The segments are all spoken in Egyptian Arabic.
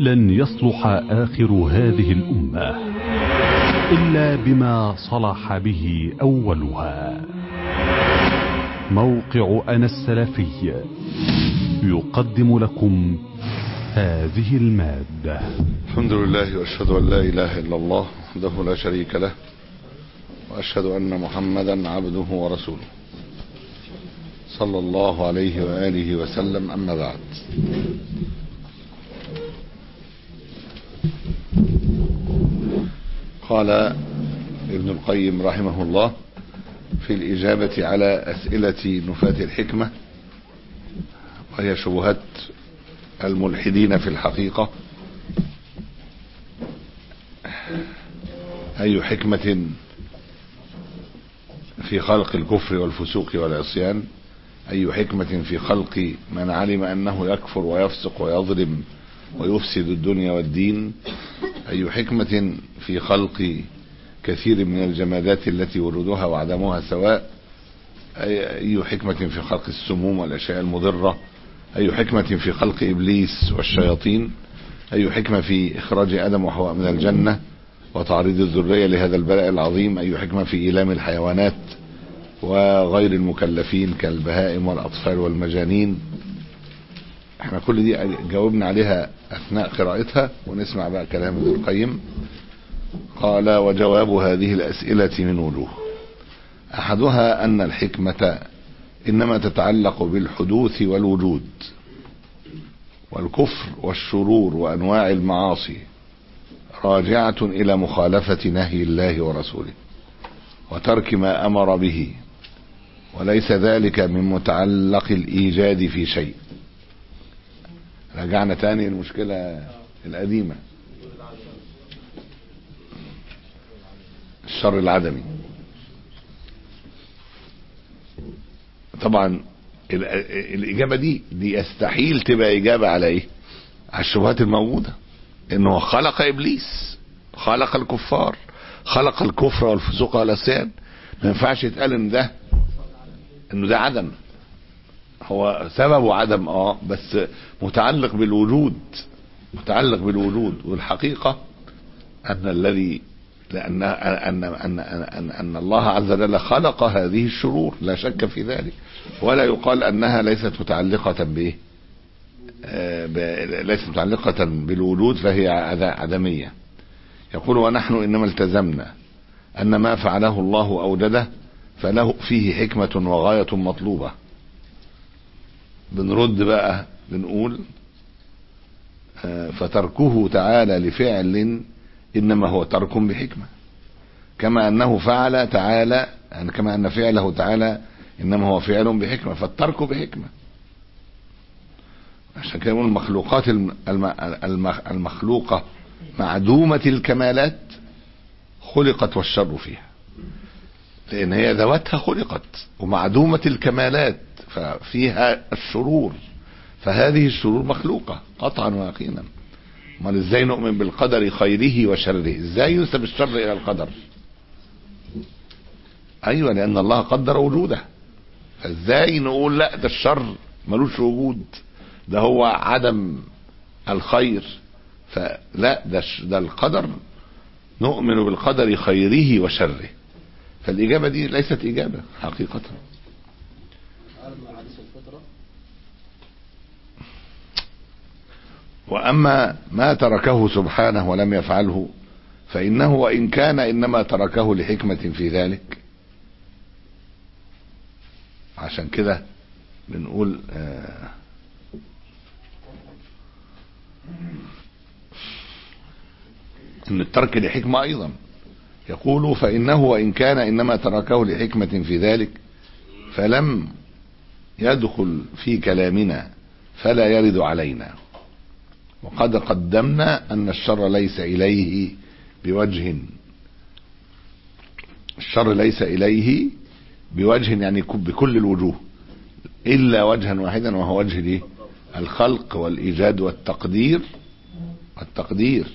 لن يصلح آخر هذه الأمة إلا بما صلح به أولها موقع أنا السلفي يقدم لكم هذه المادة الحمد لله واشهد ان لا اله الا الله وحده لا شريك له واشهد ان محمدا عبده ورسوله صلى الله عليه واله وسلم اما بعد قال ابن القيم رحمه الله في الاجابه على اسئله نفاه الحكمه وهي شبهات الملحدين في الحقيقة أي حكمة في خلق الكفر والفسوق والعصيان أي حكمة في خلق من علم أنه يكفر ويفسق ويظلم ويفسد الدنيا والدين أي حكمة في خلق كثير من الجمادات التي وجودها وعدمها سواء أي حكمة في خلق السموم والأشياء المضرة أي حكمة في خلق إبليس والشياطين أي حكمة في إخراج آدم وحواء من الجنة وتعريض الذرية لهذا البلاء العظيم أي حكمة في إيلام الحيوانات وغير المكلفين كالبهائم والأطفال والمجانين احنا كل دي جاوبنا عليها أثناء قراءتها ونسمع بقى كلام ابن القيم قال وجواب هذه الأسئلة من وجوه أحدها أن الحكمة انما تتعلق بالحدوث والوجود والكفر والشرور وانواع المعاصي راجعه الى مخالفه نهي الله ورسوله وترك ما امر به وليس ذلك من متعلق الايجاد في شيء رجعنا تاني المشكله القديمه الشر العدمي طبعا الاجابه دي دي يستحيل تبقى اجابه على ايه على الشبهات الموجوده انه خلق ابليس خلق الكفار خلق الكفر والفسوق والعصيان ما ينفعش يتقال ان ده انه ده عدم هو سببه عدم اه بس متعلق بالوجود متعلق بالوجود والحقيقه ان الذي لأن أن أن أن أن الله عز وجل خلق هذه الشرور لا شك في ذلك ولا يقال أنها ليست متعلقة به ليست متعلقة بالوجود فهي عدمية يقول ونحن إنما التزمنا أن ما فعله الله أوجده فله فيه حكمة وغاية مطلوبة بنرد بقى بنقول فتركه تعالى لفعل انما هو ترك بحكمه كما انه فعل تعالى يعني كما ان فعله تعالى انما هو فعل بحكمه فالترك بحكمه عشان كده يقول المخلوقات المخلوقه معدومه الكمالات خلقت والشر فيها لان هي ذواتها خلقت ومعدومه الكمالات ففيها الشرور فهذه الشرور مخلوقه قطعا ويقينا امال ازاي نؤمن بالقدر خيره وشره ازاي ينسب الشر الى القدر ايوه لان الله قدر وجوده فازاي نقول لا ده الشر ملوش وجود ده هو عدم الخير فلا ده ده القدر نؤمن بالقدر خيره وشره فالاجابه دي ليست اجابه حقيقه واما ما تركه سبحانه ولم يفعله فانه وان كان انما تركه لحكمه في ذلك عشان كده بنقول آه ان الترك لحكمه ايضا يقول فانه وان كان انما تركه لحكمه في ذلك فلم يدخل في كلامنا فلا يرد علينا وقد قدمنا أن الشر ليس إليه بوجه الشر ليس إليه بوجه يعني بكل الوجوه إلا وجها واحدا وهو وجه الايه الخلق والإيجاد والتقدير والتقدير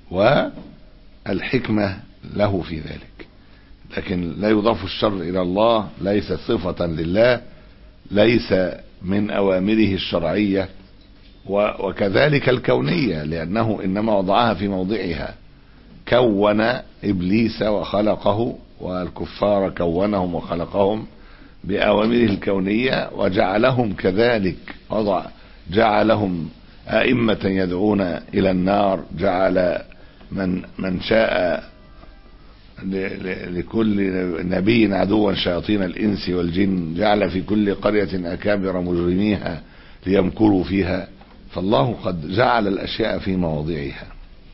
والحكمة له في ذلك لكن لا يضاف الشر إلى الله ليس صفة لله ليس من أوامره الشرعية و- وكذلك الكونية لأنه إنما وضعها في موضعها كون إبليس وخلقه والكفار كونهم وخلقهم بأوامره الكونية وجعلهم كذلك وضع جعلهم أئمة يدعون إلى النار جعل من من شاء ل- ل- لكل نبي عدوا شياطين الإنس والجن جعل في كل قرية أكابر مجرميها ليمكروا فيها فالله قد جعل الأشياء في مواضعها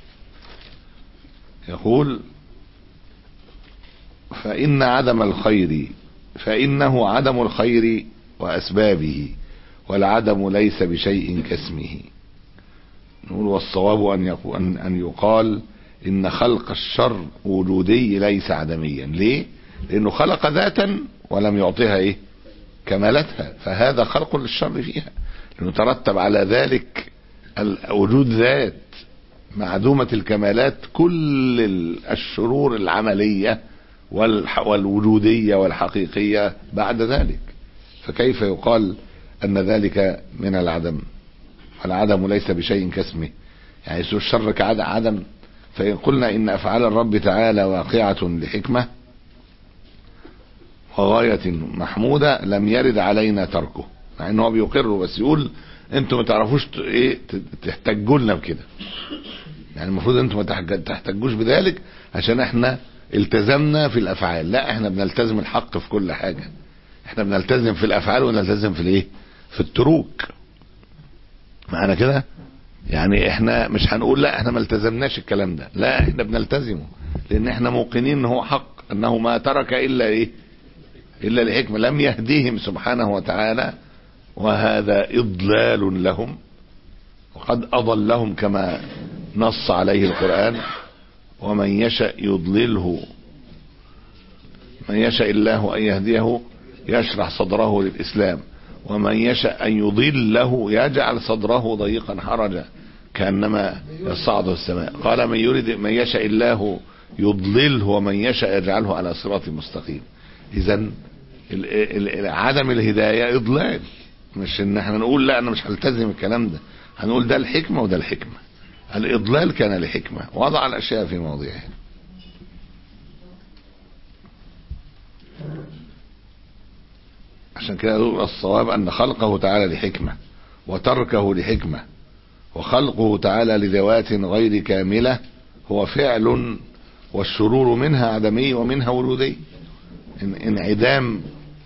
يقول فإن عدم الخير فإنه عدم الخير وأسبابه والعدم ليس بشيء كاسمه نقول والصواب أن يقول أن أن يقال إن خلق الشر وجودي ليس عدميا ليه؟ لأنه خلق ذاتا ولم يعطيها إيه؟ كمالتها فهذا خلق للشر فيها لأنه ترتب على ذلك ال- وجود ذات معدومة الكمالات كل ال- الشرور العملية والح- والوجودية والحقيقية بعد ذلك فكيف يقال أن ذلك من العدم والعدم ليس بشيء كاسمه يعني يسوع الشر كعدم عدم فإن قلنا إن أفعال الرب تعالى واقعة لحكمة وغاية محمودة لم يرد علينا تركه مع انه هو بيقر بس يقول انتوا ما تعرفوش ت- ايه ت- تحتجوا لنا بكده يعني المفروض انتوا ما تحج- تحتجوش بذلك عشان احنا التزمنا في الافعال لا احنا بنلتزم الحق في كل حاجة احنا بنلتزم في الافعال ونلتزم في الايه في التروك معنا كده يعني احنا مش هنقول لا احنا ما التزمناش الكلام ده لا احنا بنلتزمه لان احنا موقنين ان هو حق انه ما ترك الا ايه الا لحكمه لم يهديهم سبحانه وتعالى وهذا اضلال لهم وقد اضلهم كما نص عليه القران ومن يشاء يضلله من يشاء الله ان يهديه يشرح صدره للاسلام ومن يشاء ان يضله يجعل صدره ضيقا حرجا كانما يصعد السماء قال من يريد من يشاء الله يضلله ومن يشاء يجعله على صراط مستقيم اذا ال- ال- ال- عدم الهدايه اضلال مش ان احنا نقول لا انا مش هلتزم الكلام ده هنقول ده الحكمه وده الحكمه الاضلال كان لحكمه وضع الاشياء في مواضعها عشان كده يقول الصواب ان خلقه تعالى لحكمه وتركه لحكمه وخلقه تعالى لذوات غير كامله هو فعل والشرور منها عدمي ومنها وجودي إن- انعدام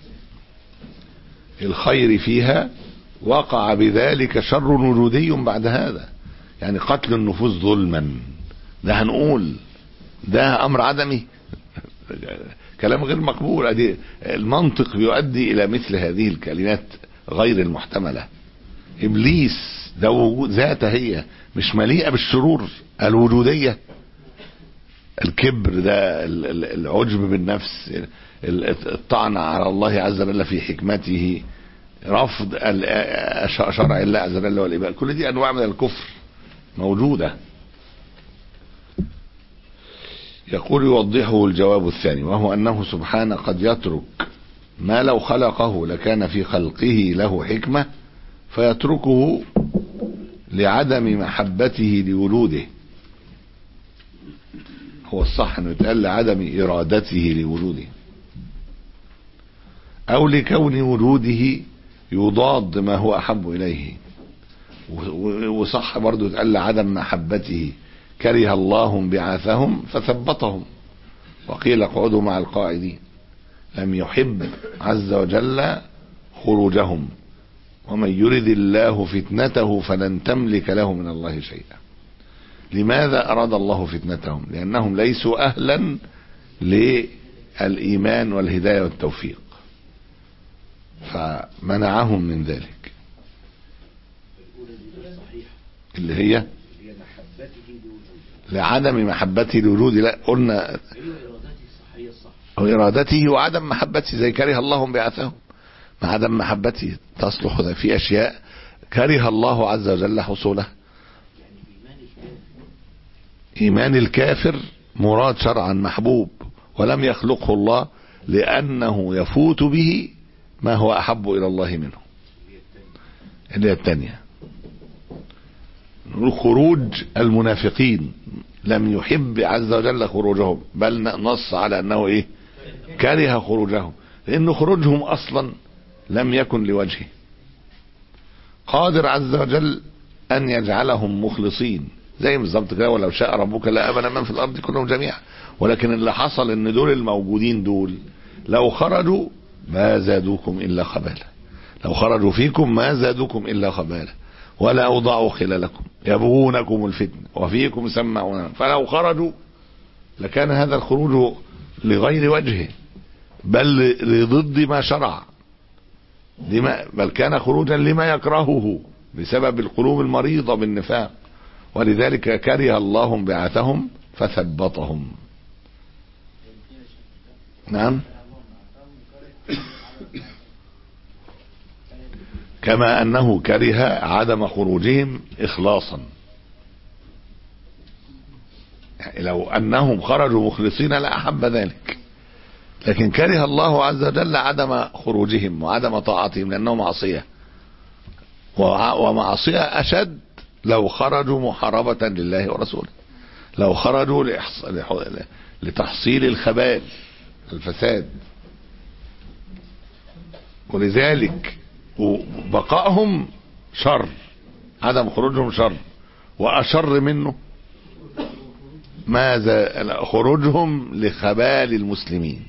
الخير فيها وقع بذلك شر وجودي بعد هذا يعني قتل النفوس ظلما ده هنقول ده امر عدمي كلام غير مقبول ادي المنطق بيؤدي الى مثل هذه الكلمات غير المحتمله ابليس ده وجود ذاته هي مش مليئه بالشرور الوجوديه الكبر ده ال- ال- العجب بالنفس ال- الطعن على الله عز وجل في حكمته رفض ال- شرع الله عز وجل والإباء كل دي أنواع من الكفر موجودة يقول يوضحه الجواب الثاني وهو أنه سبحانه قد يترك ما لو خلقه لكان في خلقه له حكمة فيتركه لعدم محبته لوجوده هو الصح انه يتقال لعدم ارادته لوجوده او لكون وجوده يضاد ما هو احب اليه و- و- وصح برضه يتقال لعدم محبته كره الله انبعاثهم فثبطهم وقيل اقعدوا مع القاعدين لم يحب عز وجل خروجهم ومن يرد الله فتنته فلن تملك له من الله شيئا لماذا أراد الله فتنتهم لأنهم ليسوا أهلا للإيمان والهداية والتوفيق فمنعهم من ذلك اللي هي هي محبته لوجوده لعدم محبته لوجود لا قلنا هي ارادته الصحيه الصح أو إرادته وعدم محبته زي كره الله انبعاثهم مع عدم محبته تصلح ده في أشياء كره الله عز وجل حصولها يعني ايمان الكافر إيمان الكافر مراد شرعا محبوب ولم يخلقه الله لأنه يفوت به ما هو أحب إلى الله منه هي الثانيه اللي هي الثانية نقول خروج المنافقين لم يحب عز وجل خروجهم بل نص على انه ايه كره خروجهم لان خروجهم اصلا لم يكن لوجهه قادر عز وجل ان يجعلهم مخلصين زي بالظبط كده ولو شاء ربك لامن من في الارض كلهم جميعا ولكن اللي حصل ان دول الموجودين دول لو خرجوا ما زادوكم الا خبالا لو خرجوا فيكم ما زادوكم الا خبالا ولا اوضعوا خلالكم يبغونكم الفتنه وفيكم سمعون فلو خرجوا لكان هذا الخروج لغير وجهه بل لضد ما شرع لما بل كان خروجا لما يكرهه بسبب القلوب المريضة بالنفاق ولذلك كره الله انبعاثهم فثبطهم نعم كما انه كره عدم خروجهم اخلاصا يعني لو انهم خرجوا مخلصين لاحب ذلك لكن كره الله عز وجل عدم خروجهم وعدم طاعتهم لانه معصيه ومعصيه اشد لو خرجوا محاربه لله ورسوله لو خرجوا لإحص... لتحصيل الخبال الفساد ولذلك بقائهم شر عدم خروجهم شر واشر منه ماذا خروجهم لخبال المسلمين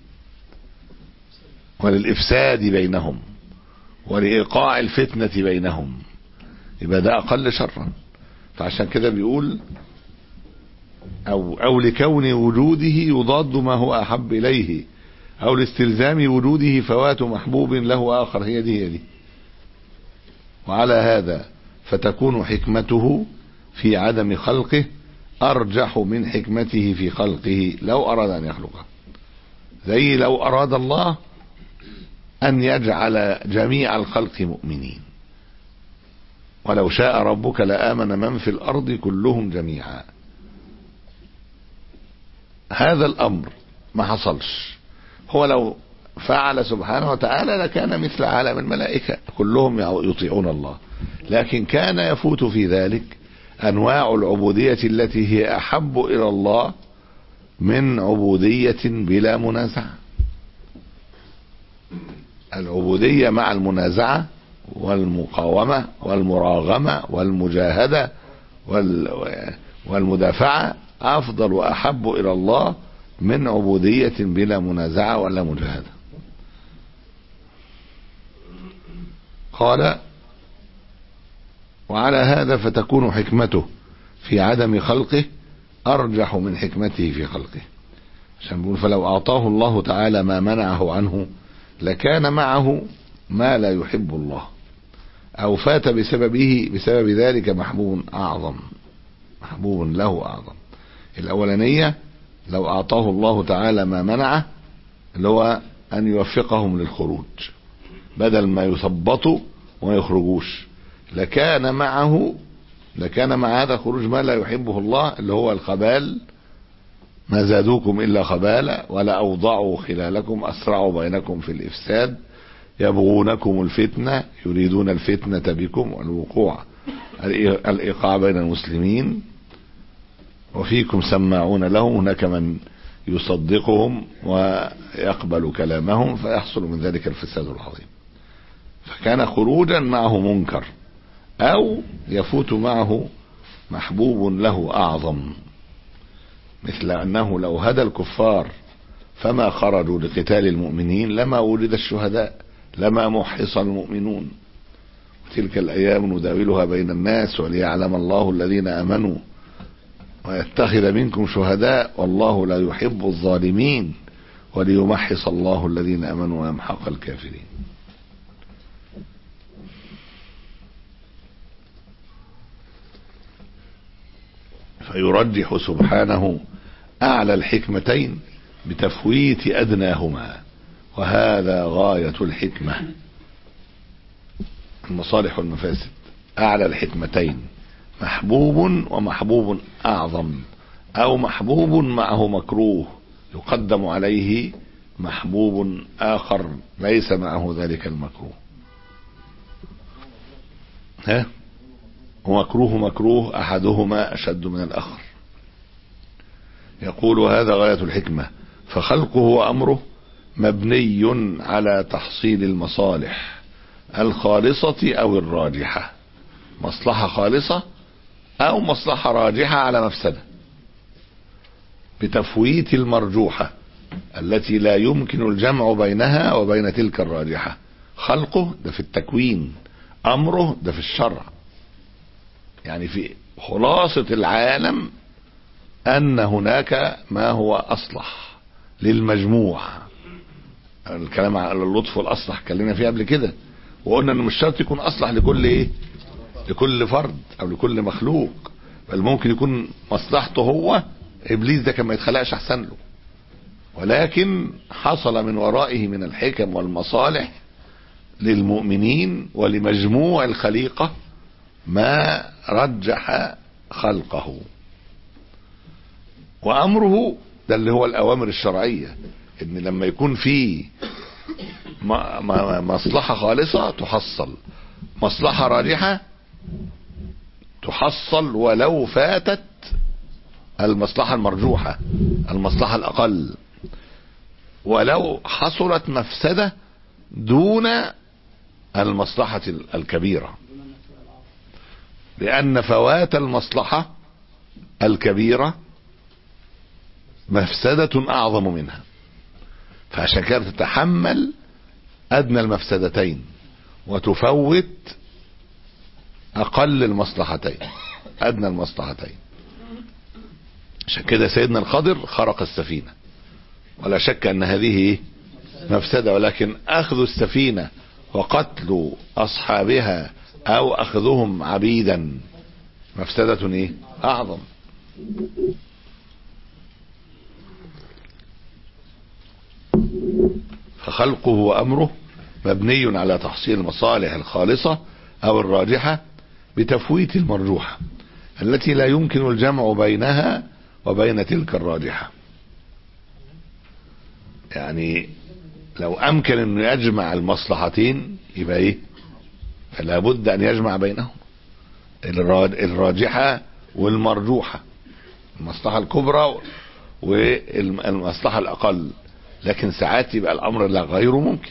وللإفساد بينهم ولإيقاع الفتنة بينهم يبقى ده أقل شرا فعشان كده بيقول أو, أو لكون وجوده يضاد ما هو أحب إليه أو لاستلزام وجوده فوات محبوب له آخر هي دي هي دي وعلى هذا فتكون حكمته في عدم خلقه أرجح من حكمته في خلقه لو أراد أن يخلقه زي لو أراد الله أن يجعل جميع الخلق مؤمنين ولو شاء ربك لآمن من في الأرض كلهم جميعا هذا الأمر ما حصلش هو لو فعل سبحانه وتعالى لكان مثل عالم الملائكة كلهم يطيعون الله لكن كان يفوت في ذلك أنواع العبودية التي هي أحب إلى الله من عبودية بلا منازعة العبودية مع المنازعة والمقاومة والمراغمة والمجاهدة والمدافعة أفضل وأحب إلى الله من عبودية بلا منازعة ولا مجاهدة قال وعلى هذا فتكون حكمته في عدم خلقه أرجح من حكمته في خلقه عشان بيقول فلو أعطاه الله تعالى ما منعه عنه لكان معه ما لا يحب الله أو فات بسببه بسبب ذلك محبوب أعظم محبوب له أعظم الأولانية لو أعطاه الله تعالى ما منعه اللي هو أن يوفقهم للخروج بدل ما يثبطوا وما يخرجوش لكان معه لكان مع هذا الخروج ما لا يحبه الله اللي هو الخبال ما زادوكم إلا خبالا ولا أوضعوا خلالكم أسرعوا بينكم في الإفساد يبغونكم الفتنة يريدون الفتنة بكم والوقوع الإيقاع بين المسلمين وفيكم سماعون لهم هناك من يصدقهم ويقبل كلامهم فيحصل من ذلك الفساد العظيم فكان خروجا معه منكر أو يفوت معه محبوب له أعظم مثل أنه لو هدى الكفار فما خرجوا لقتال المؤمنين لما وجد الشهداء لما محص المؤمنون وتلك الأيام نداولها بين الناس وليعلم الله الذين آمنوا ويتخذ منكم شهداء والله لا يحب الظالمين وليمحص الله الذين آمنوا ويمحق الكافرين فيرجح سبحانه أعلى الحكمتين بتفويت أدناهما وهذا غاية الحكمة المصالح والمفاسد أعلى الحكمتين محبوب ومحبوب أعظم أو محبوب معه مكروه يقدم عليه محبوب آخر ليس معه ذلك المكروه ها ومكروه مكروه أحدهما أشد من الآخر يقول هذا غاية الحكمة فخلقه وأمره مبني على تحصيل المصالح الخالصة أو الراجحة مصلحة خالصة أو مصلحة راجحة على مفسدة بتفويت المرجوحة التي لا يمكن الجمع بينها وبين تلك الراجحة خلقه ده في التكوين أمره ده في الشرع يعني في خلاصة العالم أن هناك ما هو أصلح للمجموع الكلام على اللطف والأصلح اتكلمنا فيه قبل كده وقلنا انه مش شرط يكون اصلح لكل ايه لكل فرد او لكل مخلوق بل ممكن يكون مصلحته هو ابليس ده كان ما يتخلقش احسن له ولكن حصل من ورائه من الحكم والمصالح للمؤمنين ولمجموع الخليقة ما رجح خلقه وامره ده اللي هو الاوامر الشرعية ان لما يكون في مصلحة خالصة تحصل مصلحة راجحة تحصل ولو فاتت المصلحة المرجوحة المصلحة الأقل ولو حصلت مفسدة دون المصلحة الكبيرة لأن فوات المصلحة الكبيرة مفسدة أعظم منها فعشان كده تتحمل أدنى المفسدتين وتفوت أقل المصلحتين أدنى المصلحتين عشان كده سيدنا الخضر خرق السفينة ولا شك أن هذه مفسدة ولكن أخذ السفينة وقتل أصحابها أو أخذهم عبيدا مفسدة إيه؟ أعظم فخلقه وأمره مبني على تحصيل المصالح الخالصة أو الراجحة بتفويت المرجوحة التي لا يمكن الجمع بينها وبين تلك الراجحة يعني لو أمكن أنه يجمع المصلحتين يبقى إيه فلا بد أن يجمع بينهم الراجحة والمرجوحة المصلحة الكبرى والمصلحة الأقل لكن ساعات يبقى الأمر لا غير ممكن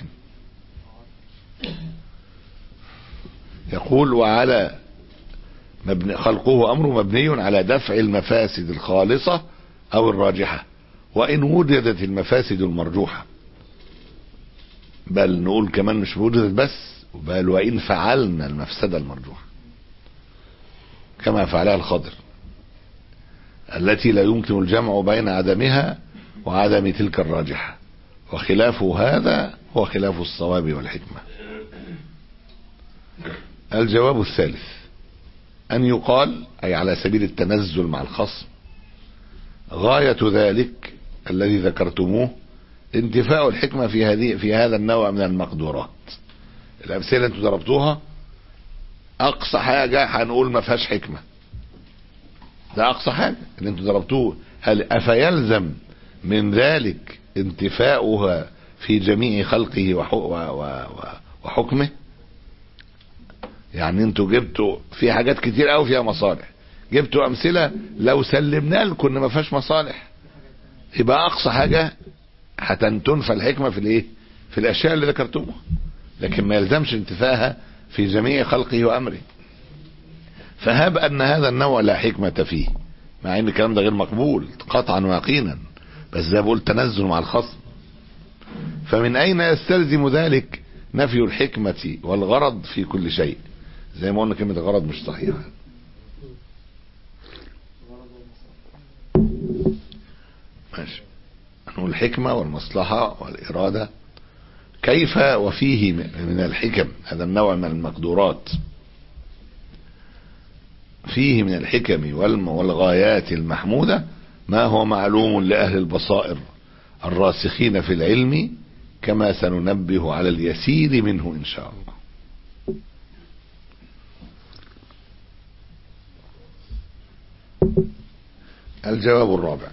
يقول وعلى مبني خلقه أمره مبني على دفع المفاسد الخالصة أو الراجحة وإن وجدت المفاسد المرجوحة بل نقول كمان مش وجدت بس بل وإن فعلنا المفسدة المرجوحة كما فعلها الخضر التي لا يمكن الجمع بين عدمها وعدم تلك الراجحة وخلاف هذا هو خلاف الصواب والحكمة الجواب الثالث أن يقال أي على سبيل التنزل مع الخصم غاية ذلك الذي ذكرتموه انتفاء الحكمة في هذه في هذا النوع من المقدورات الأمثلة انتوا ضربتوها أقصى حاجة هنقول ما فيهاش حكمة ده أقصى حاجة اللي انتوا ضربتوه هل أفيلزم من ذلك انتفاؤها في جميع خلقه وحكمه يعني انتوا جبتوا في حاجات كتير قوي فيها مصالح جبتوا امثله لو سلمنا لكم ان ما فيهاش مصالح يبقى اقصى حاجه هتنتنفى الحكمه في الايه في الاشياء اللي ذكرتموها لكن ما يلزمش انتفاءها في جميع خلقه وامره فهب ان هذا النوع لا حكمه فيه مع ان الكلام ده غير مقبول قطعا ويقينا بس ده بقول تنزل مع الخصم فمن اين يستلزم ذلك نفي الحكمة والغرض في كل شيء زي ما قلنا كلمة غرض مش صحيحة ماشي نقول الحكمة والمصلحة والإرادة كيف وفيه من الحكم هذا النوع من المقدورات فيه من الحكم والغايات المحمودة ما هو معلوم لأهل البصائر الراسخين في العلم كما سننبه على اليسير منه إن شاء الله الجواب الرابع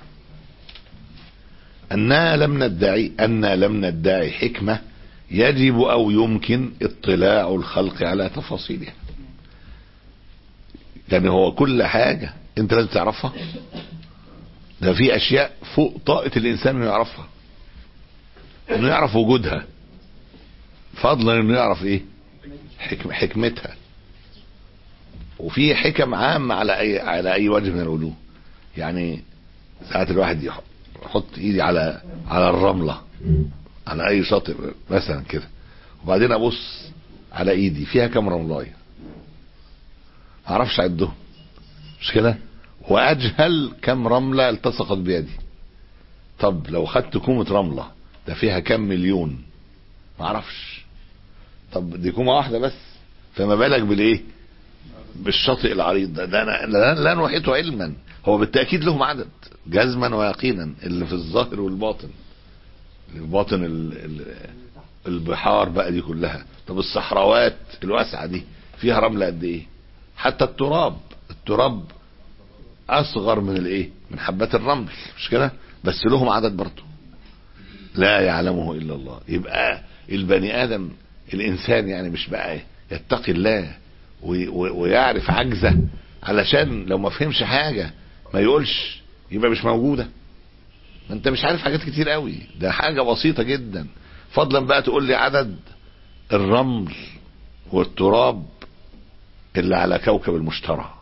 أننا لم ندعي أن لم ندعي حكمة يجب أو يمكن اطلاع الخلق على تفاصيلها يعني هو كل حاجة انت لازم تعرفها ده في اشياء فوق طاقة الانسان انه يعرفها انه يعرف وجودها فضلا انه يعرف ايه حكم حكمتها وفي حكم عامة على اي على اي وجه من الوجوه يعني ساعات الواحد يح- يحط ايدي على على الرملة على اي شاطئ مثلا كده وبعدين ابص على ايدي فيها كام رملايه ما اعرفش اعدهم مش كده واجهل كم رمله التصقت بيدي طب لو خدت كومه رمله ده فيها كم مليون ما اعرفش طب دي كومه واحده بس فما بالك بالايه بالشاطئ العريض ده, ده أنا لا, لا نوحيته علما هو بالتاكيد لهم عدد جزما ويقينا اللي في الظاهر والباطن الباطن ال ال البحار بقى دي كلها طب الصحراوات الواسعه دي فيها رمله قد ايه حتى التراب التراب اصغر من الايه من حبات الرمل مش كده بس لهم عدد برضه لا يعلمه الا الله يبقى البني ادم الانسان يعني مش بقى إيه؟ يتقي الله وي- وي- ويعرف عجزه علشان لو ما فهمش حاجه ما يقولش يبقى مش موجوده ما انت مش عارف حاجات كتير قوي ده حاجه بسيطه جدا فضلا بقى تقول لي عدد الرمل والتراب اللي على كوكب المشتري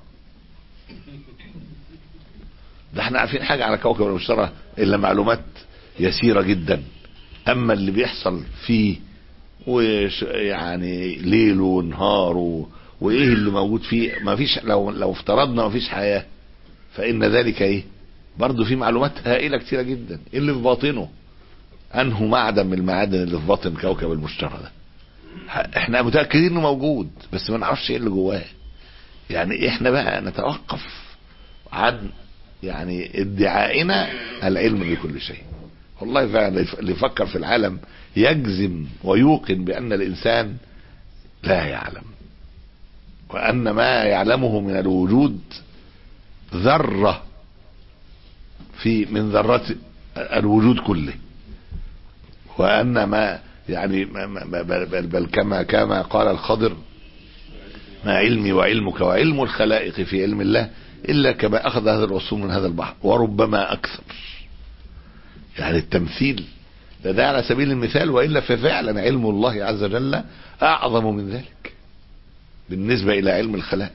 ده احنا عارفين حاجة على كوكب المشتري الا معلومات يسيرة جدا اما اللي بيحصل فيه وش يعني ليل ونهار و... وايه اللي موجود فيه ما فيش لو لو افترضنا ما فيش حياة فان ذلك ايه برضه في معلومات هائلة كتيرة جدا إيه اللي في باطنه انه معدن من المعادن اللي في باطن كوكب المشتري ده احنا متاكدين انه موجود بس ما نعرفش ايه اللي جواه يعني احنا بقى نتوقف عن يعني ادعائنا العلم بكل شيء والله فعلا اللي يفكر في العالم يجزم ويوقن بان الانسان لا يعلم وان ما يعلمه من الوجود ذره في من ذرات الوجود كله وان ما يعني ما ما بل, بل, بل كما كما قال الخضر ما علمي وعلمك وعلم الخلائق في علم الله الا كما اخذ هذا الرسول من هذا البحر وربما اكثر يعني التمثيل ده, ده على سبيل المثال والا ففعلا علم الله عز وجل اعظم من ذلك بالنسبه الى علم الخلائق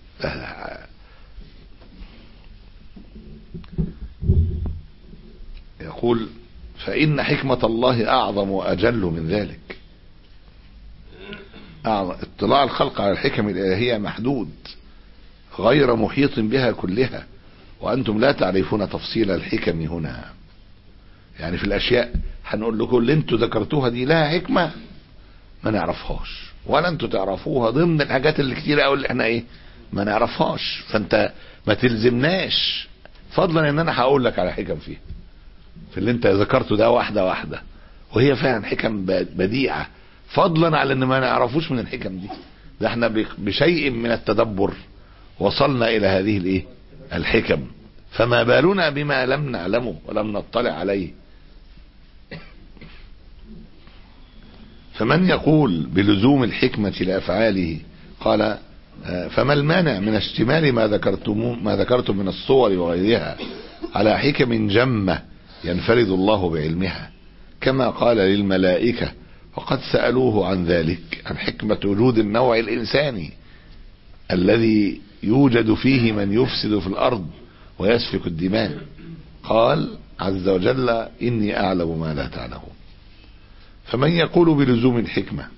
يقول فإن حكمة الله أعظم وأجل من ذلك أعظم اطلاع الخلق على الحكم الإلهية محدود غير محيط بها كلها وأنتم لا تعرفون تفصيل الحكم هنا يعني في الأشياء هنقول لكم اللي انتوا ذكرتوها دي لها حكمة ما نعرفهاش ولا انتوا تعرفوها ضمن الحاجات اللي كتير قوي اللي احنا ايه ما نعرفهاش فانت ما تلزمناش فضلا ان انا هقول لك على حكم فيها في اللي انت ذكرته ده واحده واحده وهي فعلا حكم بديعه فضلا على ان ما نعرفوش من الحكم دي ده احنا بشيء من التدبر وصلنا الى هذه الايه الحكم فما بالنا بما لم نعلمه ولم نطلع عليه فمن يقول بلزوم الحكمة لأفعاله قال فما المانع من اشتمال ما ذكرتم ما ذكرتم من الصور وغيرها على حكم جمة ينفرد الله بعلمها كما قال للملائكة وقد سألوه عن ذلك عن حكمة وجود النوع الإنساني الذي يوجد فيه من يفسد في الأرض ويسفك الدماء قال عز وجل إني أعلم ما لا تعلمون فمن يقول بلزوم الحكمة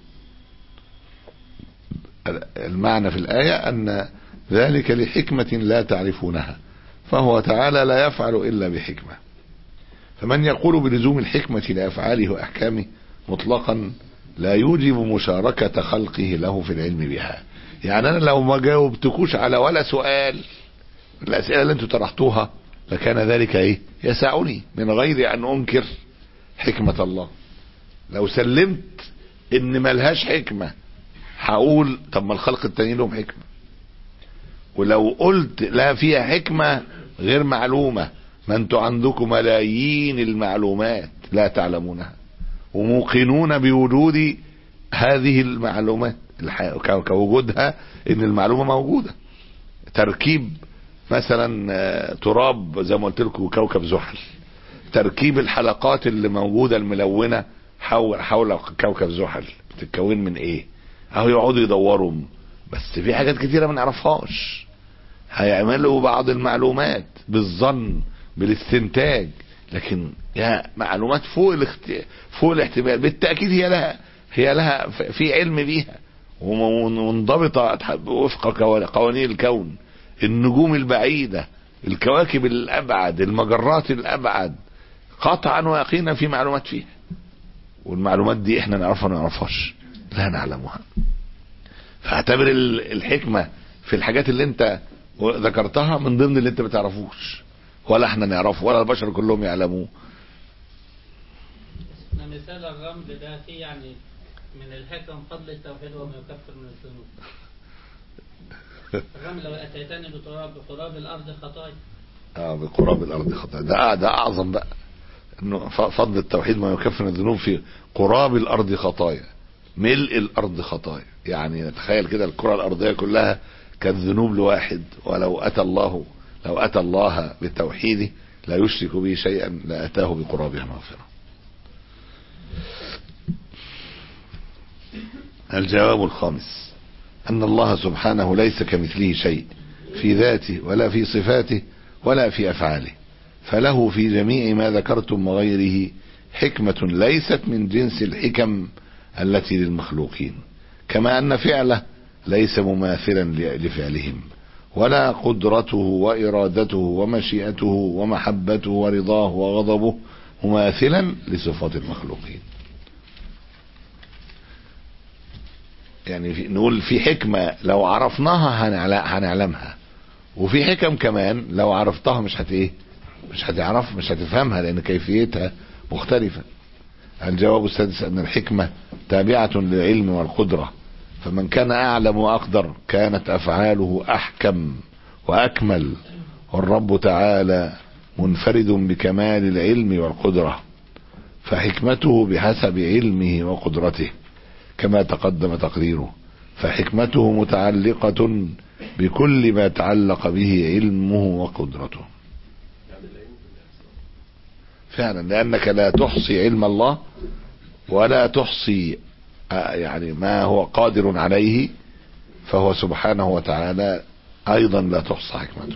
المعنى في الآية أن ذلك لحكمة لا تعرفونها فهو تعالى لا يفعل إلا بحكمة فمن يقول بلزوم الحكمة لأفعاله وأحكامه مطلقا لا يوجب مشاركة خلقه له في العلم بها يعني أنا لو ما جاوبتكوش على ولا سؤال الأسئلة اللي انتم طرحتوها لكان ذلك ايه يسعني من غير أن أنكر حكمة الله لو سلمت ان ملهاش حكمة هقول طب ما الخلق التانيين لهم حكمة ولو قلت لا فيها حكمة غير معلومة ما انتوا عندكم ملايين المعلومات لا تعلمونها وموقنون بوجود هذه المعلومات كوجودها ان المعلومة موجودة تركيب مثلا آه، تراب زي ما قلت لكم كوكب زحل تركيب الحلقات اللي موجوده الملونه حول حول كوكب زحل بتتكون من ايه اهو يقعدوا يدوروا بس في حاجات كتيره ما نعرفهاش هيعملوا بعض المعلومات بالظن بالاستنتاج لكن يا معلومات فوق الاخت... فوق الاحتمال بالتاكيد هي لها هي لها ف- في علم بيها ومنضبطه وفق قوا- قوانين الكون النجوم البعيده الكواكب الابعد المجرات الابعد قطعا ويقينا في معلومات فيها والمعلومات دي احنا نعرفها ما نعرفهاش لا نعلمها فاعتبر ال- الحكمه في الحاجات اللي انت ذكرتها من ضمن اللي انت ما تعرفوش ولا احنا نعرفه ولا البشر كلهم يعلموه ده مثال الرمل ده فيه يعني من الحكم فضل التوحيد وما يكفر من الذنوب الرمل لو اتيتني بتراب بقراب الارض خطايا اه بقراب الارض خطايا ده ده اعظم بقى انه ف- فضل التوحيد ما يكفر من الذنوب في قراب الارض خطايا ملء الارض خطايا يعني تخيل كده الكره الارضيه كلها كانت ذنوب لواحد ولو اتى الله لو اتى الله بالتوحيد لا يشرك به شيئا لاتاه بقرابها مغفره الجواب الخامس أن الله سبحانه ليس كمثله شيء في ذاته ولا في صفاته ولا في أفعاله فله في جميع ما ذكرتم وغيره حكمة ليست من جنس الحكم التي للمخلوقين كما أن فعله ليس مماثلا ل- لفعلهم ولا قدرته وإرادته ومشيئته ومحبته ورضاه وغضبه مماثلا لصفات المخلوقين يعني في نقول في حكمة لو عرفناها هنعل- هنعلمها وفي حكم كمان لو عرفتها مش هت ايه مش هتعرف مش هتفهمها لان كيفيتها مختلفة الجواب السادس ان الحكمة تابعة للعلم والقدرة فمن كان اعلم واقدر كانت افعاله احكم واكمل والرب تعالى منفرد بكمال العلم والقدرة فحكمته بحسب علمه وقدرته كما تقدم تقريره فحكمته متعلقة بكل ما تعلق به علمه وقدرته فعلا لأنك لا تحصي علم الله ولا تحصي آه، يعني ما هو قادر عليه فهو سبحانه وتعالى أيضا لا تحصى حكمته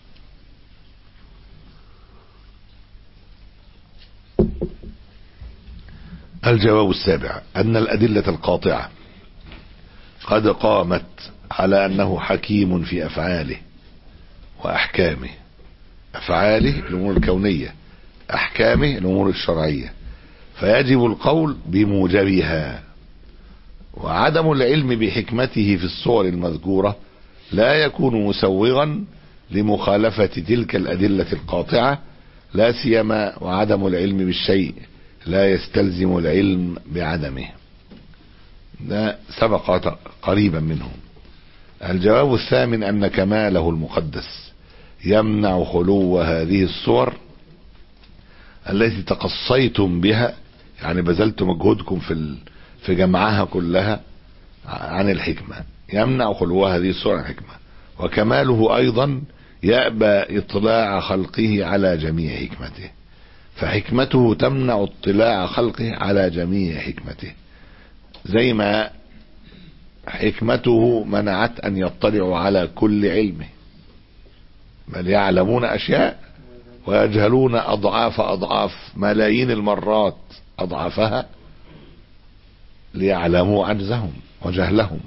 الجواب السابع أن الأدلة القاطعة قد قامت على أنه حكيم في أفعاله وأحكامه أفعاله الأمور الكونية أحكامه الأمور الشرعية فيجب القول بموجبها وعدم العلم بحكمته في الصور المذكورة لا يكون مسوغا لمخالفة تلك الأدلة القاطعة لا سيما وعدم العلم بالشيء لا يستلزم العلم بعدمه ده سبق قريبا منه الجواب الثامن أن كماله المقدس يمنع خلو هذه الصور التي تقصيتم بها يعني بذلت مجهودكم في ال... في جمعها كلها عن الحكمة يمنع خلو هذه الصور عن الحكمة وكماله أيضا يأبى إطلاع خلقه على جميع حكمته فحكمته تمنع اطلاع خلقه على جميع حكمته زي ما حكمته منعت أن يطلعوا على كل علمه بل يعلمون أشياء ويجهلون أضعاف أضعاف ملايين المرات أضعافها ليعلموا عجزهم وجهلهم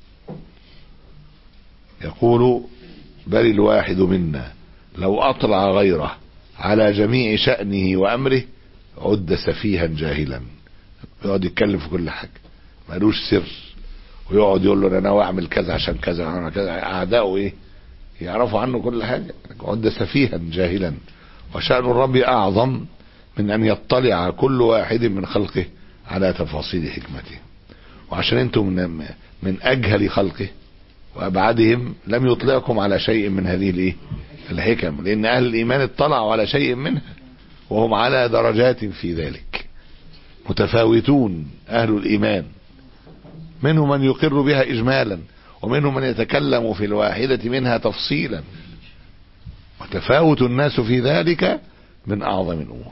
يقول بل الواحد منا لو أطلع غيره على جميع شأنه وأمره عد سفيها جاهلا يقعد يتكلم في كل حاجة مالوش سر ويقعد يقول له انا ناوي اعمل كذا عشان كذا انا كذا اعدائه ايه يعرفوا عنه كل حاجة عد سفيها جاهلا وشأن الرب اعظم من ان يطلع كل واحد من خلقه على تفاصيل حكمته وعشان انتم من, من اجهل خلقه وابعدهم لم يطلعكم على شيء من هذه الايه الحكم لان اهل الايمان اطلعوا على شيء منها وهم على درجات في ذلك متفاوتون اهل الايمان منهم من يقر بها اجمالا ومنهم من يتكلم في الواحدة منها تفصيلا وتفاوت الناس في ذلك من أعظم الأمور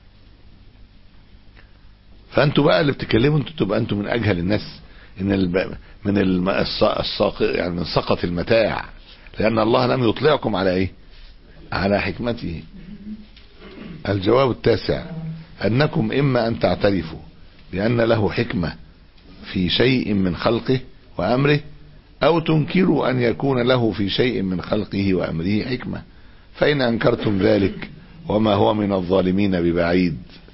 فأنتوا بقى اللي بتتكلموا انتوا تبقى انتوا من أجهل الناس من الب... من الم... الص... الصاق... يعني من سقط المتاع لأن الله لم يطلعكم على إيه؟ على حكمته الجواب التاسع أنكم إما أن تعترفوا بأن له حكمة في شيء من خلقه وأمره أو تنكروا أن يكون له في شيء من خلقه وأمره حكمة فإن أنكرتم ذلك وما هو من الظالمين ببعيد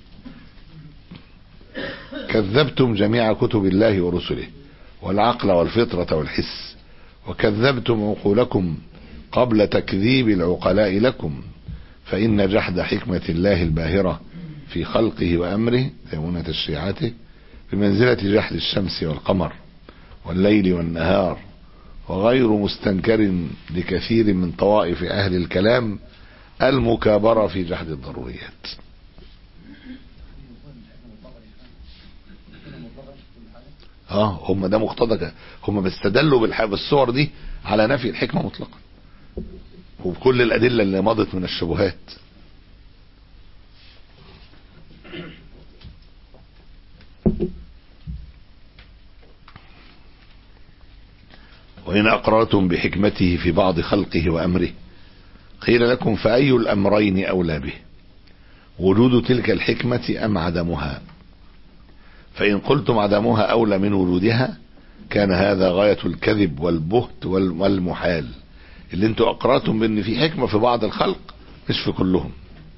كذبتم جميع كتب الله ورسله والعقل والفطرة والحس وكذبتم عقولكم قبل تكذيب العقلاء لكم فإن جحد حكمة الله الباهرة في خلقه وأمره يسمون تشريعاته بمنزلة جحد الشمس والقمر والليل والنهار وغير مستنكر لكثير من طوائف أهل الكلام المكابرة في جحد الضروريات اه هم ده مقتضى هم بيستدلوا بالح- بالصور دي على نفي الحكمة مطلقا وبكل الأدلة اللي مضت من الشبهات وإن أقررتم بحكمته في بعض خلقه وأمره قيل لكم فأي الأمرين أولى به وجود تلك الحكمة أم عدمها فإن قلتم عدمها أولى من وجودها كان هذا غاية الكذب والبهت وال- والمحال اللي انتوا أقررتم بأن في حكمة في بعض الخلق مش في كلهم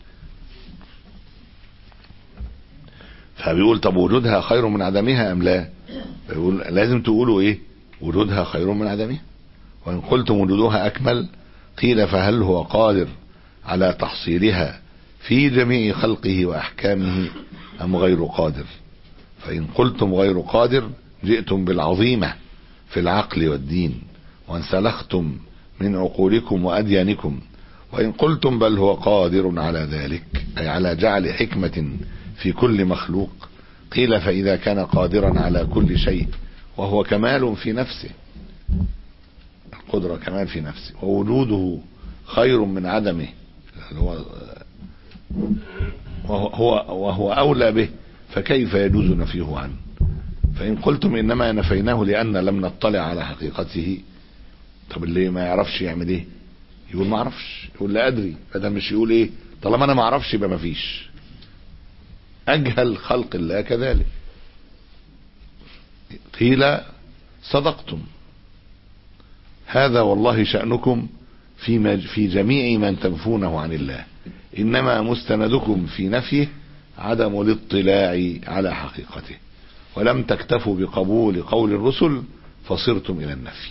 فبيقول طب وجودها خير من عدمها أم لا بيقول لازم تقولوا ايه وجودها خير من عدمها وإن قلتم وجودها أكمل قيل فهل هو قادر على تحصيلها في جميع خلقه وأحكامه أم غير قادر فإن قلتم غير قادر جئتم بالعظيمة في العقل والدين وانسلختم من عقولكم وأديانكم وإن قلتم بل هو قادر على ذلك أي على جعل حكمة في كل مخلوق قيل فإذا كان قادرا على كل شيء وهو كمال في نفسه القدرة كمال في نفسه ووجوده خير من عدمه هو وهو, وهو أولى به فكيف يجوز نفيه عنه فإن قلتم إنما نفيناه لأن لم نطلع على حقيقته طب اللي ما يعرفش يعمل ايه يقول ما اعرفش يقول لا ادري بدل مش يقول ايه طالما انا ما اعرفش يبقى ما فيش اجهل خلق الله كذلك قيل صدقتم هذا والله شأنكم في مج- في جميع من تنفونه عن الله انما مستندكم في نفيه عدم الاطلاع على حقيقته ولم تكتفوا بقبول قول الرسل فصرتم الى النفي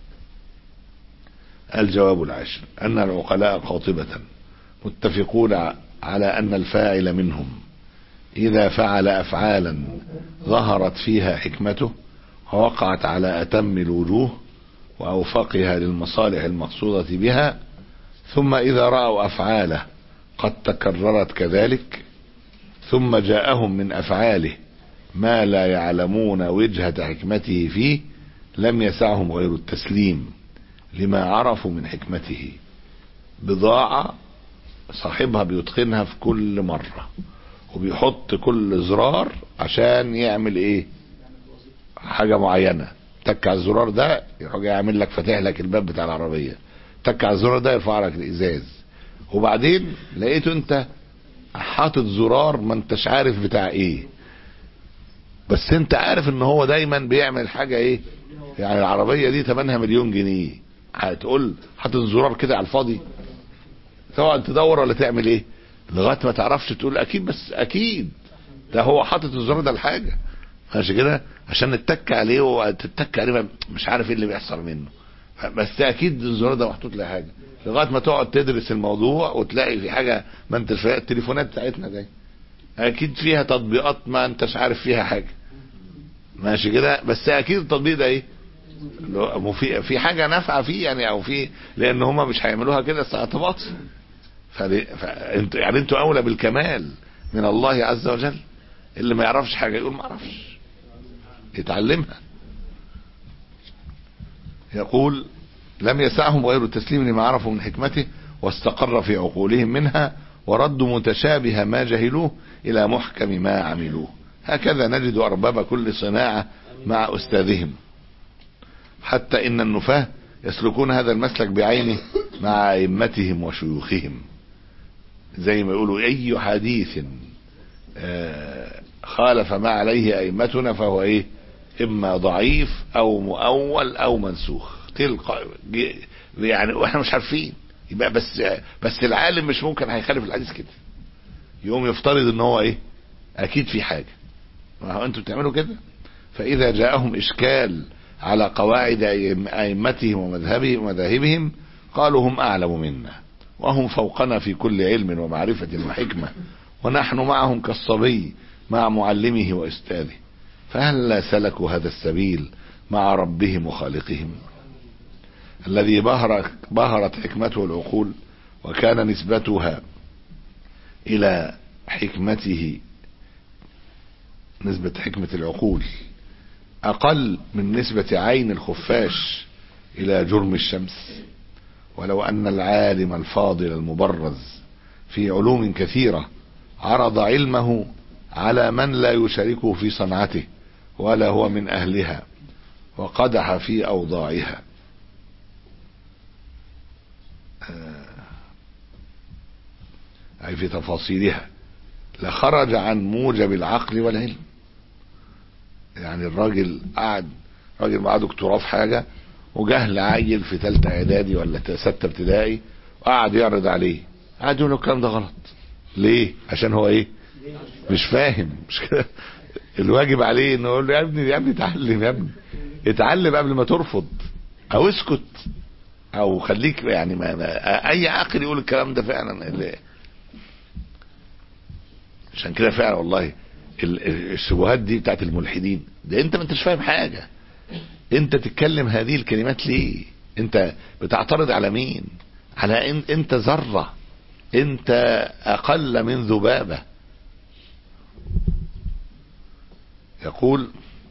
الجواب العاشر أن العقلاء قاطبة متفقون على أن الفاعل منهم إذا فعل أفعالا ظهرت فيها حكمته ووقعت على أتم الوجوه وأوفقها للمصالح المقصودة بها ثم إذا رأوا أفعاله قد تكررت كذلك ثم جاءهم من أفعاله ما لا يعلمون وجهة حكمته فيه لم يسعهم غير التسليم لما عرفوا من حكمته بضاعة صاحبها بيتقنها في كل مرة وبيحط كل زرار عشان يعمل ايه حاجة معينة تك على الزرار ده يروح جاي يعمل لك فاتح لك الباب بتاع العربية تك على الزرار ده يرفع لك الازاز وبعدين لقيته انت حاطط زرار ما انتش عارف بتاع ايه بس انت عارف ان هو دايما بيعمل حاجة ايه يعني العربية دي تمنها مليون جنيه هتقول حاطط زرار كده على الفاضي تقعد تدور ولا تعمل ايه لغايه ما تعرفش تقول اكيد بس اكيد ده هو حاطط الزرار ده لحاجه ماشي كده عشان نتك عليه وتتك عليه ما- مش عارف ايه اللي بيحصل منه بس اكيد الزرار ده محطوط لحاجه لغايه ما تقعد تدرس الموضوع وتلاقي في حاجه ما انتش فاهم التليفونات بتاعتنا دي اكيد فيها تطبيقات ما انتش عارف فيها حاجه ماشي كده بس اكيد التطبيق ده ايه لو- في في حاجه نافعه فيه يعني او في لان هم مش هيعملوها كده ساعه باطل فدي- فانتوا يعني انتوا اولى بالكمال من الله عز وجل اللي ما يعرفش حاجه يقول ما اعرفش يتعلمها يقول لم يسعهم غير التسليم لما عرفوا من حكمته واستقر في عقولهم منها وردوا متشابه ما جهلوه إلى محكم ما عملوه هكذا نجد أرباب كل صناعة مع أستاذهم حتى إن النفاة يسلكون هذا المسلك بعينه مع أئمتهم وشيوخهم زي ما يقولوا أي حديث آه، خالف ما عليه أئمتنا فهو إيه إما ضعيف أو مؤول أو منسوخ تلقى يعني واحنا مش عارفين يبقى بس بس العالم مش ممكن هيخالف الحديث كده يقوم يفترض ان هو ايه اكيد في حاجه ما هو انتوا بتعملوا كده فاذا جاءهم اشكال على قواعد أئم- ائمتهم ومذهبهم ومذاهبهم قالوا هم اعلم منا وهم فوقنا في كل علم ومعرفه وحكمه ونحن معهم كالصبي مع معلمه واستاذه فهل سلكوا هذا السبيل مع ربهم وخالقهم الذي بهر بهرت حكمته العقول وكان نسبتها إلى حكمته نسبة حكمة العقول أقل من نسبة عين الخفاش إلى جرم الشمس ولو أن العالم الفاضل المبرز في علوم كثيرة عرض علمه على من لا يشاركه في صنعته ولا هو من أهلها وقدح في أوضاعها أي في تفاصيلها لخرج عن موجب العقل والعلم يعني الراجل قعد راجل معاه دكتوراه في حاجة وجهل عيل في ثالثة اعدادي ولا ستة ابتدائي وقعد يعرض عليه قعد يقول له الكلام ده غلط ليه عشان هو ايه مش فاهم مش كده الواجب عليه انه يقول له يا ابني يا ابني اتعلم يا ابني اتعلم قبل ما ترفض او اسكت او خليك يعني ما ما اي عاقل يقول الكلام ده فعلا اللي عشان كده فعلا والله ال- ال- الشبهات دي بتاعت الملحدين ده انت ما انتش فاهم حاجه انت تتكلم هذه الكلمات ليه انت بتعترض على مين على ان انت ذره انت اقل من ذبابه يقول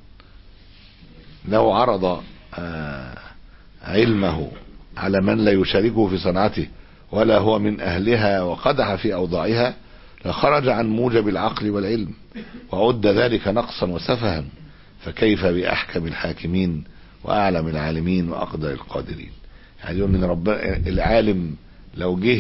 لو عرض آه، علمه على من لا يشاركه في صنعته ولا هو من أهلها وقدح في أوضاعها لخرج عن موجب العقل والعلم وعد ذلك نقصا وسفها فكيف بأحكم الحاكمين وأعلم العالمين وأقدر القادرين يعني يقول من ربنا العالم لو جه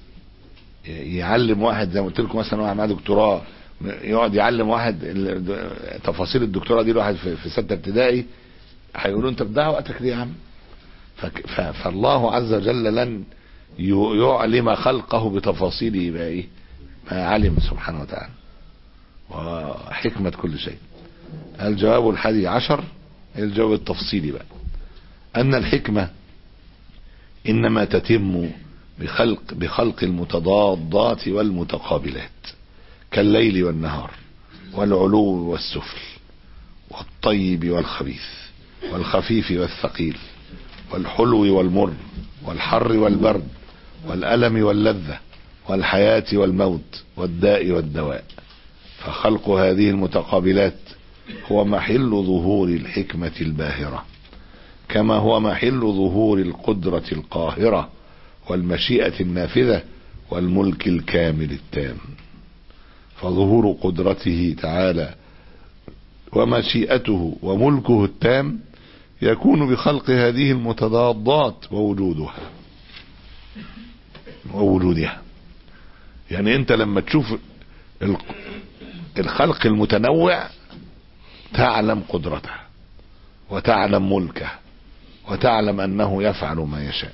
يعلم واحد زي ما قلت لكم مثلا واحد معاه دكتوراه يقعد يعلم واحد ال- تفاصيل الدكتوراه دي لواحد في في سته ابتدائي هيقولوا انت بتضيع وقتك ليه يا عم فك- ف- فالله عز وجل لن ي- يعلم خلقه بتفاصيله يبقى ايه ما علم سبحانه وتعالى وحكمة كل شيء الجواب الحادي عشر الجواب التفصيلي بقى أن الحكمة إنما تتم بخلق بخلق المتضادات والمتقابلات كالليل والنهار والعلو والسفل والطيب والخبيث والخفيف والثقيل والحلو والمر والحر والبرد والألم واللذة والحياة والموت والداء والدواء فخلق هذه المتقابلات هو محل ظهور الحكمة الباهرة كما هو محل ظهور القدرة القاهرة والمشيئة النافذة والملك الكامل التام فظهور قدرته تعالى ومشيئته وملكه التام يكون بخلق هذه المتضادات ووجودها ووجودها يعني انت لما تشوف ال- الخلق المتنوع تعلم قدرته وتعلم ملكه وتعلم انه يفعل ما يشاء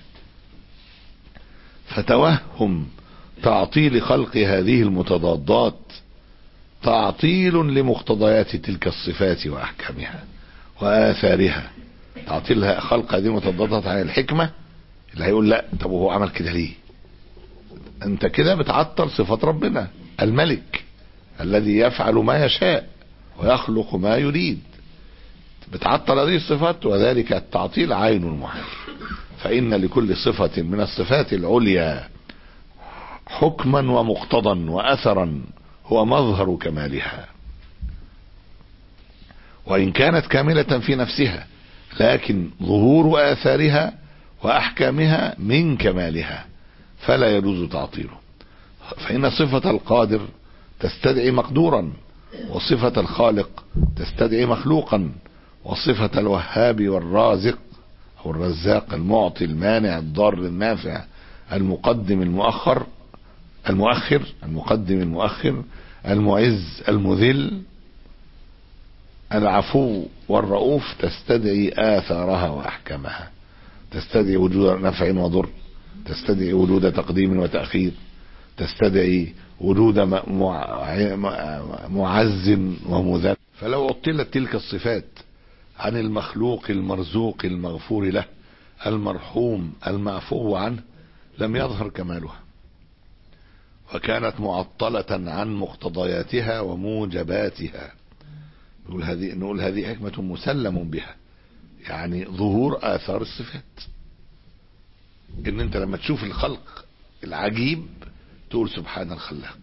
فتوهم تعطيل خلق هذه المتضادات تعطيل لمقتضيات تلك الصفات واحكامها واثارها تعطيلها خلق هذه المتضادات عن الحكمه اللي هيقول لا طب وهو عمل كده ليه انت كده بتعطل صفات ربنا الملك الذي يفعل ما يشاء ويخلق ما يريد بتعطل هذه الصفات وذلك التعطيل عين المحال فإن لكل صفة من الصفات العليا حكما ومقتضا وأثرا هو مظهر كمالها وإن كانت كاملة في نفسها لكن ظهور آثارها وأحكامها من كمالها فلا يجوز تعطيله فإن صفة القادر تستدعي مقدورا وصفة الخالق تستدعي مخلوقا وصفة الوهاب والرازق أو الرزاق المعطي المانع الضار النافع المقدم المؤخر المؤخر المقدم المؤخر المعز المذل العفو والرؤوف تستدعي آثارها وأحكامها تستدعي وجود نفع وضر تستدعي وجود تقديم وتأخير تستدعي وجود م- مع- مع- معز ومذل فلو عطلت تلك الصفات عن المخلوق المرزوق المغفور له المرحوم المعفو عنه لم يظهر كمالها وكانت معطلة عن مقتضياتها وموجباتها نقول هذه نقول هذه حكمة مسلم بها يعني ظهور آثار الصفات ان انت لما تشوف الخلق العجيب تقول سبحان الخلاق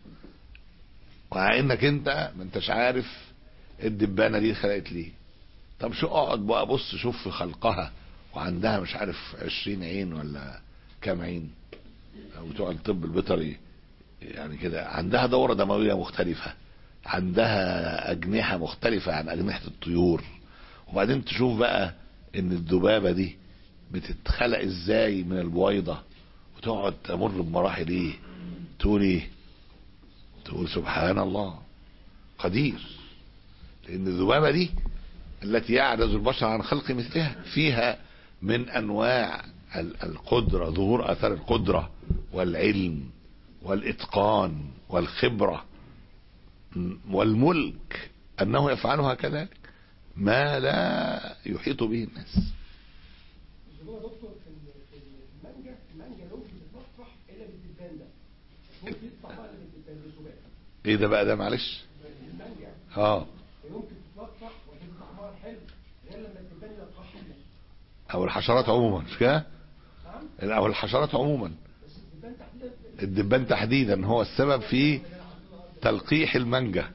مع انك انت ما انتش عارف الدبانه دي خلقت ليه طب شو اقعد بقى بص شوف في خلقها وعندها مش عارف عشرين عين ولا كام عين او بتوع الطب البيطري يعني كده عندها دورة دموية مختلفة عندها أجنحة مختلفة عن أجنحة الطيور وبعدين تشوف بقى إن الذبابة دي بتتخلق إزاي من البويضة وتقعد تمر بمراحل إيه تقول إيه تقول سبحان الله قدير لأن الذبابة دي التي يعجز البشر عن خلق مثلها فيها من أنواع ال- القدرة ظهور أثر القدرة والعلم والإتقان والخبرة م- والملك أنه يفعلها كذلك ما لا يحيط به الناس هو دكتور في ال- في المانجا المانجا يمكن تتنطح الا بالدبان ده ممكن يطلع بقى الا بالدبان بالذباب ايه ده بقى ده معلش المانجا اه يمكن تتنطح وتبقى طعمها حلو غير لما الدبان ينطحها او الحشرات عموما مش كده نعم او الحشرات عموما بس الدبان تحديدا الدبان تحديدا هو السبب في تلقيح المانجا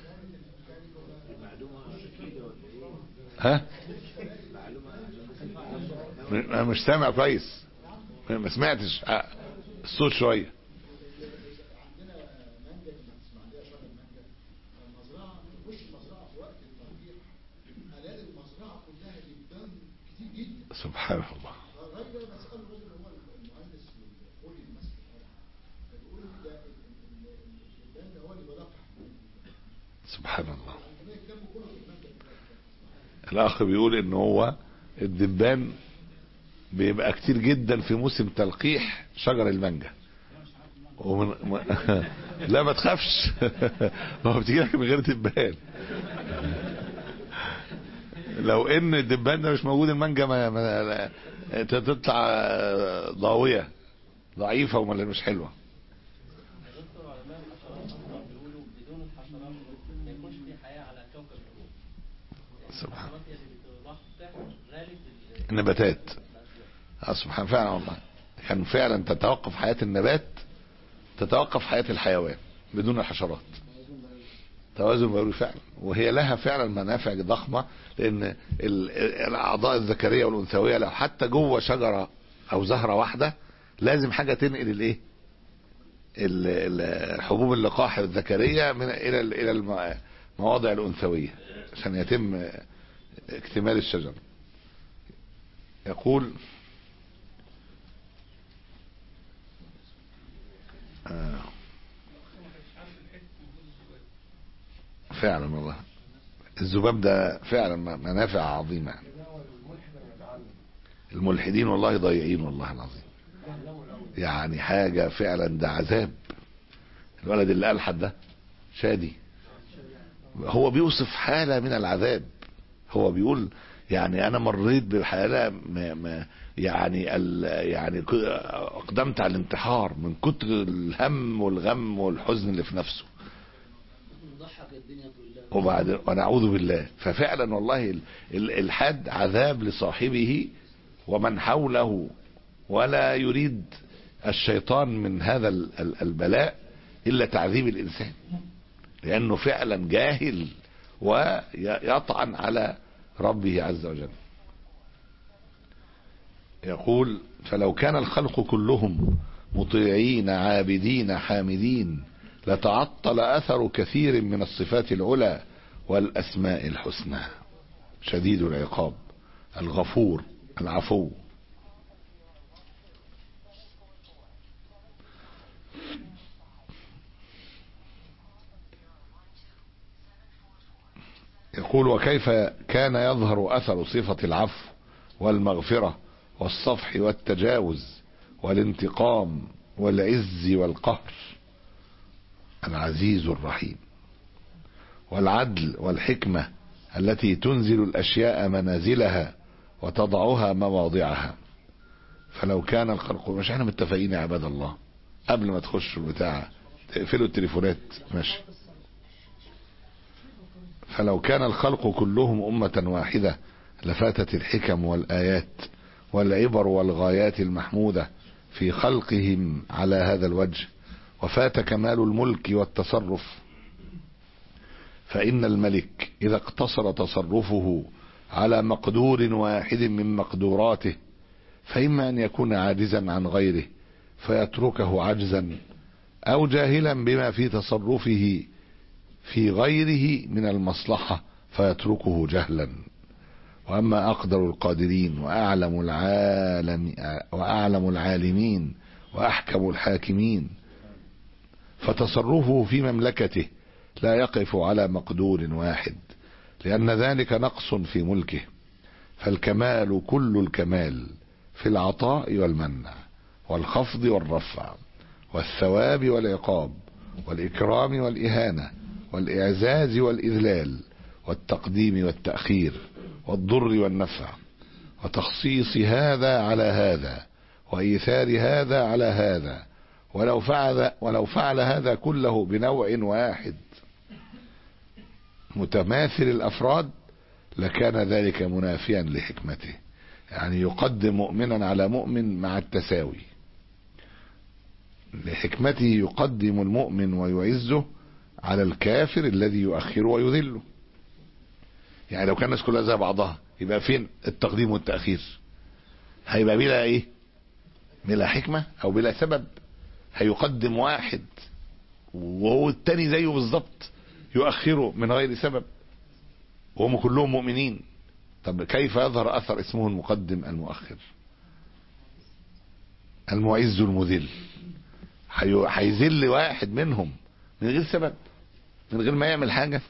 ها م- انا مش سامع كويس ما سمعتش آه، الصوت شويه سبحان الله سبحان الله الاخ بيقول ان هو الدبان بيبقى كتير جدا في موسم تلقيح شجر المانجا ومن م... لا ما تخافش ما هو بتيجي لك من غير دبان لو ان الدبان ده مش موجود المانجا ما, ما... لا- تطلع ضاويه ضعيفه وما مش حلوه دكتور علماء الحشرات اصلا بيقولوا بدون الحشرات ما يكونش في حياه على كوكب الارض سبحان الحشرات هي اللي بتروح تحمل غالب ال- النباتات اه سبحان فعلا والله كان فعلا تتوقف حياة النبات تتوقف حياة الحيوان بدون الحشرات توازن بيولوجي فعلا وهي لها فعلا منافع ضخمة لان ال- الاعضاء الذكرية والانثوية لو حتى جوه شجرة او زهرة واحدة لازم حاجة تنقل الايه ال- ال- حبوب اللقاح الذكرية من الى ال- الى الم- المواضع الانثوية عشان يتم اكتمال الشجرة يقول آه. فعلا والله الذباب ده فعلا م- منافع عظيمة الملحدين والله ضايعين والله العظيم يعني حاجة فعلا ده عذاب الولد اللي ألحد ده شادي هو بيوصف حالة من العذاب هو بيقول يعني انا مريت بحالة ما ما يعني ال يعني ك- اقدمت على الانتحار من كتر الهم والغم والحزن اللي في نفسه نضحك الدنيا كلها وبعد ونعوذ بالله ففعلا والله ال- ال- الحد عذاب لصاحبه ومن حوله ولا يريد الشيطان من هذا ال- ال- البلاء الا تعذيب الانسان لانه فعلا جاهل ويطعن على ربه عز وجل يقول فلو كان الخلق كلهم مطيعين عابدين حامدين لتعطل أثر كثير من الصفات العلى والأسماء الحسنى شديد العقاب الغفور العفو يقول وكيف كان يظهر أثر صفة العفو والمغفرة والصفح والتجاوز والانتقام والعز والقهر العزيز الرحيم والعدل والحكمة التي تنزل الأشياء منازلها وتضعها مواضعها فلو كان الخلق مش احنا متفقين يا عباد الله قبل ما تخشوا البتاع تقفلوا التليفونات ماشي فلو كان الخلق كلهم أمة واحدة لفاتت الحكم والآيات والعبر والغايات المحمودة في خلقهم على هذا الوجه وفات كمال الملك والتصرف فإن الملك إذا اقتصر تصرفه على مقدور واحد من مقدوراته فإما أن يكون عاجزا عن غيره فيتركه عجزا أو جاهلا بما في تصرفه في غيره من المصلحة فيتركه جهلا وأما أقدر القادرين وأعلم العالم وأعلم العالمين وأحكم الحاكمين فتصرفه في مملكته لا يقف على مقدور واحد لأن ذلك نقص في ملكه فالكمال كل الكمال في العطاء والمنع والخفض والرفع والثواب والعقاب والإكرام والإهانة والإعزاز والإذلال والتقديم والتأخير والضر والنفع وتخصيص هذا على هذا وإيثار هذا على هذا ولو فعل ولو فعل هذا كله بنوع واحد متماثل الأفراد لكان ذلك منافيا لحكمته يعني يقدم مؤمنا على مؤمن مع التساوي لحكمته يقدم المؤمن ويعزه على الكافر الذي يؤخره ويذله يعني لو كان الناس كلها زي بعضها يبقى فين التقديم والتأخير هيبقى بلا ايه بلا حكمة او بلا سبب هيقدم واحد وهو التاني زيه بالظبط يؤخره من غير سبب وهم كلهم مؤمنين طب كيف يظهر اثر اسمه المقدم المؤخر المعز المذل هيذل واحد منهم من غير سبب من غير ما يعمل حاجة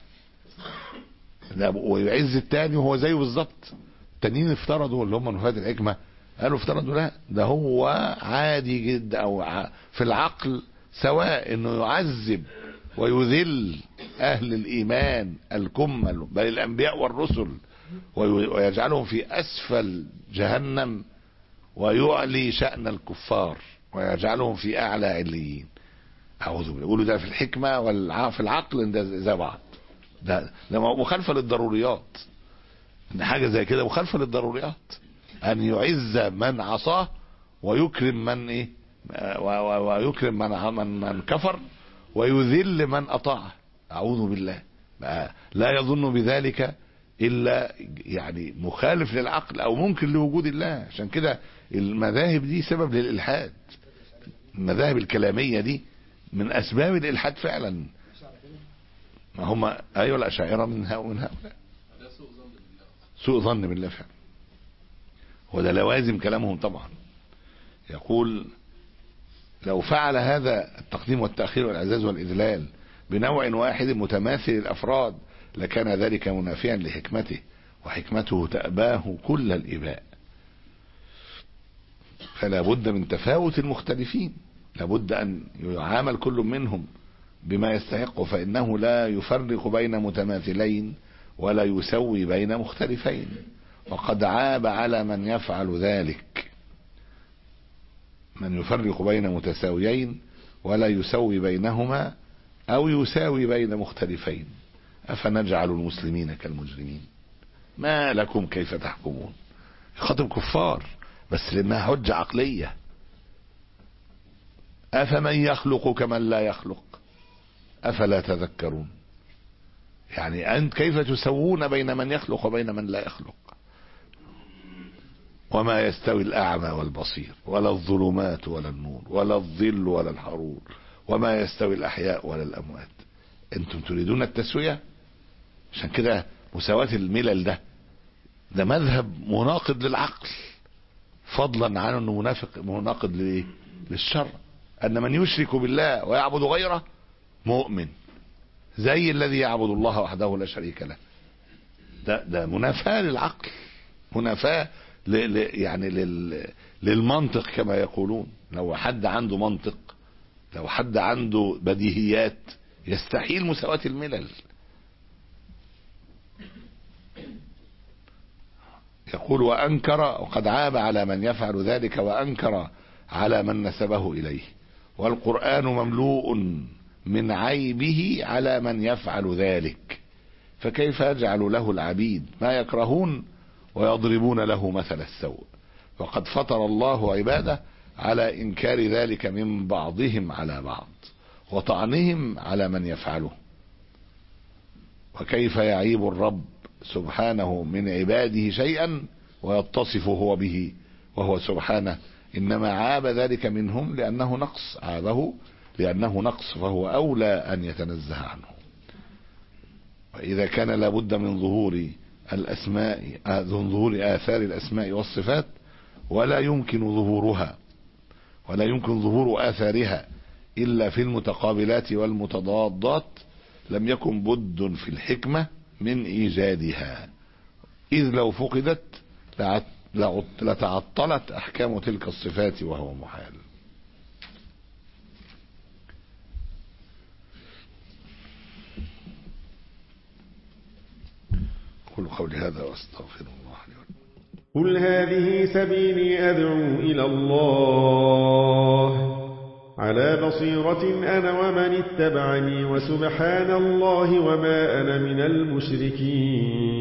ويعز التاني وهو زيه بالظبط التانيين افترضوا اللي هم نفاذ الحكمة قالوا افترضوا لا ده هو عادي جدا او في العقل سواء انه يعذب ويذل اهل الايمان الكمل بل الانبياء والرسل ويجعلهم في اسفل جهنم ويعلي شأن الكفار ويجعلهم في اعلى عليين اعوذ بالله يقولوا ده في الحكمة وفي العقل ده زي بعض ده ده مخالفة للضروريات ان حاجة زي كده مخالفة للضروريات ان يعز من عصاه ويكرم من ايه ويكرم من من, من كفر ويذل من اطاعه اعوذ بالله لا يظن بذلك الا يعني مخالف للعقل او ممكن لوجود الله عشان كده المذاهب دي سبب للالحاد المذاهب الكلاميه دي من اسباب الالحاد فعلا ما هم ايوه الاشاعره من هؤلاء سوء ظن بالله فعلا وده لوازم كلامهم طبعا يقول لو فعل هذا التقديم والتأخير والإعزاز والإذلال بنوع واحد متماثل الأفراد لكان ذلك منافيا لحكمته وحكمته تأباه كل الإباء فلا بد من تفاوت المختلفين لابد أن يعامل كل منهم بما يستحق فإنه لا يفرق بين متماثلين ولا يسوي بين مختلفين وقد عاب على من يفعل ذلك من يفرق بين متساويين ولا يسوي بينهما او يساوي بين مختلفين افنجعل المسلمين كالمجرمين ما لكم كيف تحكمون خاطب كفار بس لانها حجة عقلية افمن يخلق كمن لا يخلق افلا تذكرون يعني انت كيف تسوون بين من يخلق وبين من لا يخلق وما يستوي الأعمى والبصير ولا الظلمات ولا النور ولا الظل ولا الحرور وما يستوي الأحياء ولا الأموات أنتم تريدون التسوية عشان كده مساواة الملل ده ده مذهب مناقض للعقل فضلا عن انه منافق مناقض لايه للشر ان من يشرك بالله ويعبد غيره مؤمن زي الذي يعبد الله وحده لا شريك له ده ده منافاة للعقل منافاة ل ل يعني لل للمنطق كما يقولون لو حد عنده منطق لو حد عنده بديهيات يستحيل مساواة الملل يقول وأنكر وقد عاب على من يفعل ذلك وأنكر على من نسبه إليه والقرآن مملوء من عيبه على من يفعل ذلك فكيف يجعل له العبيد ما يكرهون ويضربون له مثل السوء وقد فطر الله عباده على إنكار ذلك من بعضهم على بعض وطعنهم على من يفعله وكيف يعيب الرب سبحانه من عباده شيئا ويتصف هو به وهو سبحانه إنما عاب ذلك منهم لأنه نقص عابه لأنه نقص فهو أولى أن يتنزه عنه وإذا كان لابد من ظهور الأسماء من ظهور آثار الأسماء والصفات ولا يمكن ظهورها ولا يمكن ظهور آثارها إلا في المتقابلات والمتضادات لم يكن بد في الحكمة من إيجادها إذ لو فقدت لتعطلت أحكام تلك الصفات وهو محال قل قولي هذا واستغفر الله لي ولكم قل هذه سبيلي أدعو إلى الله على بصيرة أنا ومن اتبعني وسبحان الله وما أنا من المشركين